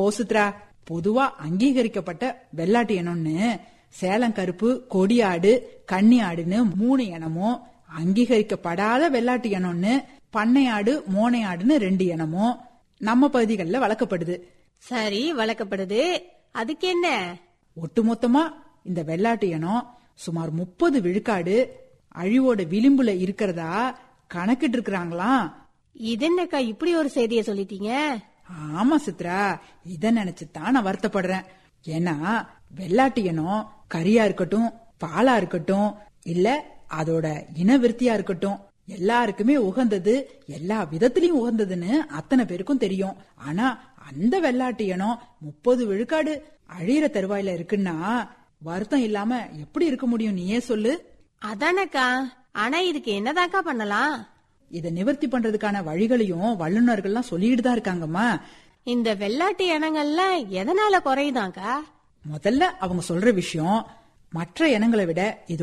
சித்ரா பொதுவா அங்கீகரிக்கப்பட்ட வெள்ளாட்டு இனம்னு சேலம் கருப்பு கொடியாடு கன்னி ஆடுன்னு மூணு இனமும் அங்கீகரிக்கப்படாத வெள்ளாட்டு இனம்னு பண்ணையாடு மோனையாடுன்னு ரெண்டு இனமும் நம்ம பகுதிகளில் வளர்க்கப்படுது சரி வளர்க்கப்படுது அதுக்கு என்ன ஒட்டுமொத்தமா இந்த வெள்ளாட்டு இனம் சுமார் முப்பது விழுக்காடு அழிவோட விளிம்புல இருக்கிறதா கணக்கிட்டு இருக்கிறாங்களாம் இது என்னக்கா இப்படி ஒரு செய்திய சொல்லிட்டீங்க ஆமா சித்ரா இத நினைச்சுதான் நான் வருத்தப்படுறேன் ஏன்னா வெள்ளாட்டு இனம் கறியா இருக்கட்டும் பாலா இருக்கட்டும் இல்ல அதோட இனவிருத்தியா இருக்கட்டும் எல்லாருக்குமே உகந்தது எல்லா விதத்திலயும் உகந்ததுன்னு அத்தனை பேருக்கும் தெரியும் ஆனா அந்த வெள்ளாட்டு இனம் முப்பது விழுக்காடு அழியிற தருவாயில இருக்குன்னா வருத்தம் இல்லாம எப்படி இருக்க முடியும் நீயே சொல்லு அதானக்கா ஆனா இதுக்கு என்னதாக்கா பண்ணலாம் இத நிவர்த்தி பண்றதுக்கான வழிகளையும் வல்லுநர்கள்லாம் சொல்லிட்டு தான் இருக்காங்கம்மா இந்த வெள்ளாட்டு இனங்கள்லாம் எதனால குறையுதாக்கா முதல்ல அவங்க சொல்ற விஷயம் மற்ற இனங்களை விட இது